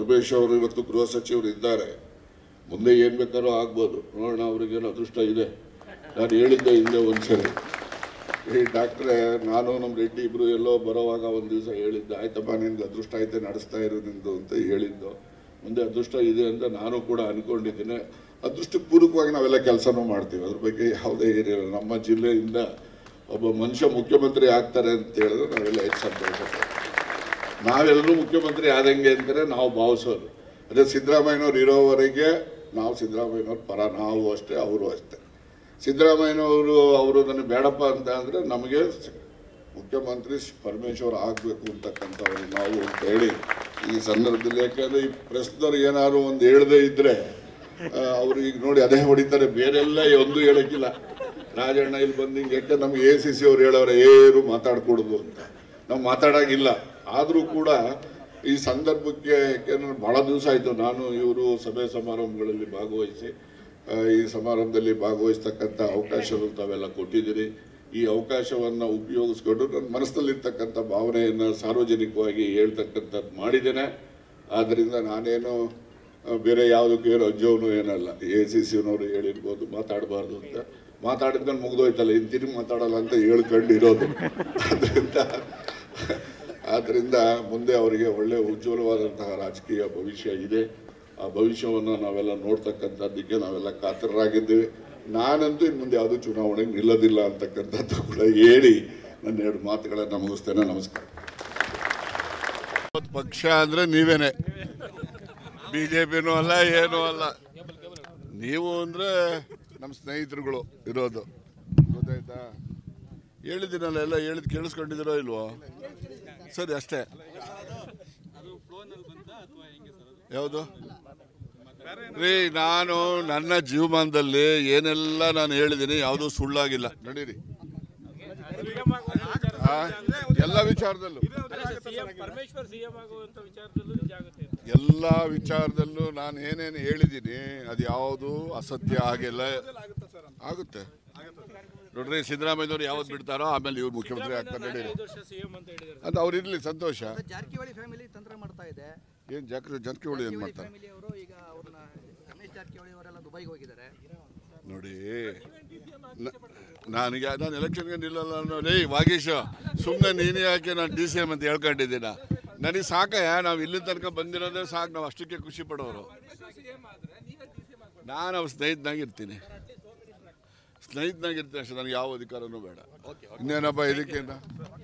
ಉಮೇಶ್ ಅವರು ಇವತ್ತು ಗೃಹ ಸಚಿವರು ಇದ್ದಾರೆ ಮುಂದೆ ಏನ್ ಬೇಕಾದ್ರೂ ಆಗ್ಬೋದು ನೋಡೋಣ ಅವ್ರಿಗೇನು ಅದೃಷ್ಟ ಇದೆ ನಾನು ಹೇಳಿದ್ದೆ ಹಿಂದೆ ಒಂದ್ಸರಿ ಈ ಡಾಕ್ಟ್ರೆ ನಾನು ನಮ್ಮ ರೆಡ್ಡಿ ಇಬ್ರು ಎಲ್ಲೋ ಬರೋವಾಗ ಒಂದು ದಿವಸ ಹೇಳಿದ್ದೆ ಆಯ್ತಪ್ಪ ನಿನ್ಗೆ ಅದೃಷ್ಟ ಐತೆ ನಡೆಸ್ತಾ ಇರು ನಿಂದು ಅಂತ ಹೇಳಿದ್ದು ಮುಂದೆ ಅದೃಷ್ಟ ಇದೆ ಅಂತ ನಾನು ಕೂಡ ಅನ್ಕೊಂಡಿದ್ದೀನಿ ಅದೃಷ್ಟಕ್ಕೆ ಪೂರಕವಾಗಿ ನಾವೆಲ್ಲ ಕೆಲಸನೂ ಮಾಡ್ತೀವಿ ಅದ್ರ ಬಗ್ಗೆ ಯಾವುದೇ ಏನಿಲ್ಲ ನಮ್ಮ ಜಿಲ್ಲೆಯಿಂದ ಒಬ್ಬ ಮನುಷ್ಯ ಮುಖ್ಯಮಂತ್ರಿ ಆಗ್ತಾರೆ ಅಂತ ಹೇಳಿದ್ರೆ ನಾವೆಲ್ಲ ಹೆಚ್ಚು ಸಂತೋಷ ಪಡ್ತೀವಿ. ನಾವೆಲ್ಲರೂ ಮುಖ್ಯಮಂತ್ರಿ ಆದಂಗೆ ಅಂತಾರೆ ನಾವು ಭಾವಿಸೋದು ಅದೇ ಸಿದ್ದರಾಮಯ್ಯನವ್ರು ಇರೋವರೆಗೆ ನಾವು ಸಿದ್ದರಾಮಯ್ಯನವ್ರ ಪರ ನಾವು ಅಷ್ಟೇ ಅವರು ಅಷ್ಟೇ ಸಿದ್ದರಾಮಯ್ಯನವರು ಅವರು ನನಗೆ ಬೇಡಪ್ಪ ಅಂತ ಅಂದರೆ ನಮಗೆ ಮುಖ್ಯಮಂತ್ರಿ ಪರಮೇಶ್ವರ್ ಆಗಬೇಕು ಅಂತಕ್ಕಂಥವ್ರು ನಾವು ಅಂತ ಹೇಳಿ ಈ ಸಂದರ್ಭದಲ್ಲಿ ಯಾಕಂದರೆ ಈ ಪ್ರಶ್ನವ್ರು ಏನಾದ್ರು ಒಂದು ಹೇಳದೇ ಇದ್ದರೆ ಅವರು ಈಗ ನೋಡಿ ಅದೇ ಹೊಡಿತಾರೆ ಬೇರೆಲ್ಲ ಒಂದು ಹೇಳೋಕ್ಕಿಲ್ಲ ರಾಜಣ್ಣ ಇಲ್ಲಿ ಬಂದು ಹಿಂಗೆ ಯಾಕೆ ನಮ್ಗೆ ಎ ಸಿ ಸಿ ಅವ್ರು ಹೇಳೋರೆ ಏನು ಮಾತಾಡ್ಕೊಡೋದು ಅಂತ ನಾವು ಮಾತಾಡೋಂಗಿಲ್ಲ ಆದರೂ ಕೂಡ ಈ ಸಂದರ್ಭಕ್ಕೆ ಯಾಕೆಂದ್ರೆ ಭಾಳ ದಿವಸ ಆಯಿತು ನಾನು ಇವರು ಸಭೆ ಸಮಾರಂಭಗಳಲ್ಲಿ ಭಾಗವಹಿಸಿ ಆ, ಈ ಸಮಾರಂಭದಲ್ಲಿ ಭಾಗವಹಿಸ್ತಕ್ಕಂಥ ಅವಕಾಶವನ್ನು ತಾವೆಲ್ಲ ಕೊಟ್ಟಿದ್ದೀರಿ ಈ ಅವಕಾಶವನ್ನು ಉಪಯೋಗಿಸ್ಕೊಂಡು ನನ್ನ ಮನಸ್ಸಲ್ಲಿರ್ತಕ್ಕಂಥ ಭಾವನೆಯನ್ನು ಸಾರ್ವಜನಿಕವಾಗಿ ಹೇಳ್ತಕ್ಕಂಥದ್ದು ಮಾಡಿದ್ದೇನೆ ಆದ್ದರಿಂದ ನಾನೇನು ಆ, ಬೇರೆ ಯಾವುದಕ್ಕೂ ಏನು ಅಜ್ಜವನು ಏನಲ್ಲ ಎ ಸಿ ಸಿನವರು ಹೇಳಿರ್ಬೋದು ಮಾತಾಡಬಾರ್ದು ಅಂತ ಮಾತಾಡಿದ್ಮೇಲೆ ಮುಗ್ದೋಯ್ತಲ್ಲ ಇನ್ನು ತಿರುಗಿ ಮಾತಾಡಲ್ಲ ಅಂತ ಹೇಳ್ಕೊಂಡಿರೋದು ಅದರಿಂದ ಆದ್ದರಿಂದ ಮುಂದೆ ಅವರಿಗೆ ಒಳ್ಳೆ ಉಜ್ವಲವಾದಂತಹ ರಾಜಕೀಯ ಭವಿಷ್ಯ ಇದೆ ಆ ಭವಿಷ್ಯವನ್ನು ನಾವೆಲ್ಲ ನೋಡ್ತಕ್ಕಂಥದ್ದಕ್ಕೆ ನಾವೆಲ್ಲ ಕಾತರರಾಗಿದ್ದೇವೆ ನಾನಂತೂ ಇನ್ನು ಮುಂದೆ ಯಾವುದೂ ಚುನಾವಣೆಗೆ ನಿಲ್ಲೋದಿಲ್ಲ ಅಂತಕ್ಕಂಥದ್ದು ಕೂಡ ಹೇಳಿ ನನ್ನ ಎರಡು ಮಾತುಗಳನ್ನು ಮುಗಿಸ್ತೇನೆ ನಮಸ್ಕಾರ ಪಕ್ಷ ಅಂದರೆ ನೀವೇನೆ ಬಿ ಜೆ ಪಿನೂ ಅಲ್ಲ ಏನೂ ಅಲ್ಲ ನೀವು ಅಂದರೆ ನಮ್ಮ ಸ್ನೇಹಿತರುಗಳು ಇರೋದು ಗೊತ್ತಾಯ್ತಾ ಹೇಳಿದ್ದೀನಲ್ಲ ಎಲ್ಲ ಹೇಳಿದ್ ಕೇಳಿಸ್ಕೊಂಡಿದ್ದೀರೋ ಇಲ್ವೋ ಸರಿ ಅಷ್ಟೇ ಯಾವುದು ರೀ ನಾನು ನನ್ನ ಜೀವಮಾನದಲ್ಲಿ ಏನೆಲ್ಲ ನಾನು ಹೇಳಿದ್ದೀನಿ ಯಾವುದೂ ಸುಳ್ಳಾಗಿಲ್ಲ ನಡೀರಿ ಆ, ಎಲ್ಲ ವಿಚಾರದಲ್ಲೂ ಸಿಎಂ ಪರಮೇಶ್ವರ್ ಸಿಎಂ ಆಗುವಂತ ವಿಚಾರದಲ್ಲೂ ನಿಜ ಆಗುತ್ತೆ ಎಲ್ಲ ವಿಚಾರದಲ್ಲೂ ನಾನು ಏನೇನು ಹೇಳಿದ್ದೀನಿ ಅದು ಯಾವುದು ಅಸತ್ಯ ಆಗಿಲ್ಲ ಆಗುತ್ತೆ ನೋಡ್ರಿ ಸಿದ್ದರಾಮಯ್ಯನವ್ರು ಯಾವತ್ತು ಬಿಡ್ತಾರೋ ಆಮೇಲೆ ಇವ್ರು ಮುಖ್ಯಮಂತ್ರಿ ಆಗ್ತಾರೆ ನಡೀರಿ ಐದು ವರ್ಷ ಸಿಎಂ ಅಂತ ಹೇಳಿದ್ದಾರೆ ಅದು ಅವ್ರು ಇರ್ಲಿ ಸಂತೋಷ ಜಾರಕಿಹೊಳಿ ಫ್ಯಾಮಿಲಿ ತಂತ್ರ ಮಾಡ್ತಾ ಇದೆ ಏನು ಜಾಕ್ರಿ ಜಾರಕಿಹೊಳಿ ಏನು ಮಾಡ್ತಾರೆ ಫ್ಯಾಮಿಲಿ ಅವರು ಈಗ ಅವ್ರನ್ನ ರಮೇಶ್ ಜಾರಕಿಹೊಳಿ ಅವರೆಲ್ಲ ದುಬೈಗೆ ಹೋಗಿದ್ದಾರೆ ನೋಡಿ ನ- ನನಗೆ ನಾನು ಎಲೆಕ್ಷನ್ಗೆ ನಿಲ್ಲಲ್ಲ ನೋಡಿ ವಾಗೀಶ ಸುಮ್ಮನೆ ನೀನೇ ಯಾಕೆ ನಾನು ಡಿ ಸಿ ಎಮ್ ಅಂತ ಹೇಳ್ಕೊಂಡಿದ್ದೀನ ನನಗೆ ಸಾಕಯ್ಯ ನಾವು ಇಲ್ಲಿ ತನಕ ಬಂದಿರೋದೇ ಸಾಕು ನಾವು ಅಷ್ಟಕ್ಕೆ ಖುಷಿ ಪಡೋರು ನಾನು ಅವ್ರ ಸ್ನೇಹಿತನಾಗಿರ್ತೀನಿ ಸ್ನೇಹಿತನಾಗಿರ್ತೀನಿ ಅಷ್ಟೇ ನನಗೆ ಯಾವ ಅಧಿಕಾರನೂ ಬೇಡ ಇನ್ನೇನಪ್ಪ ಇದಕ್ಕಿಂತ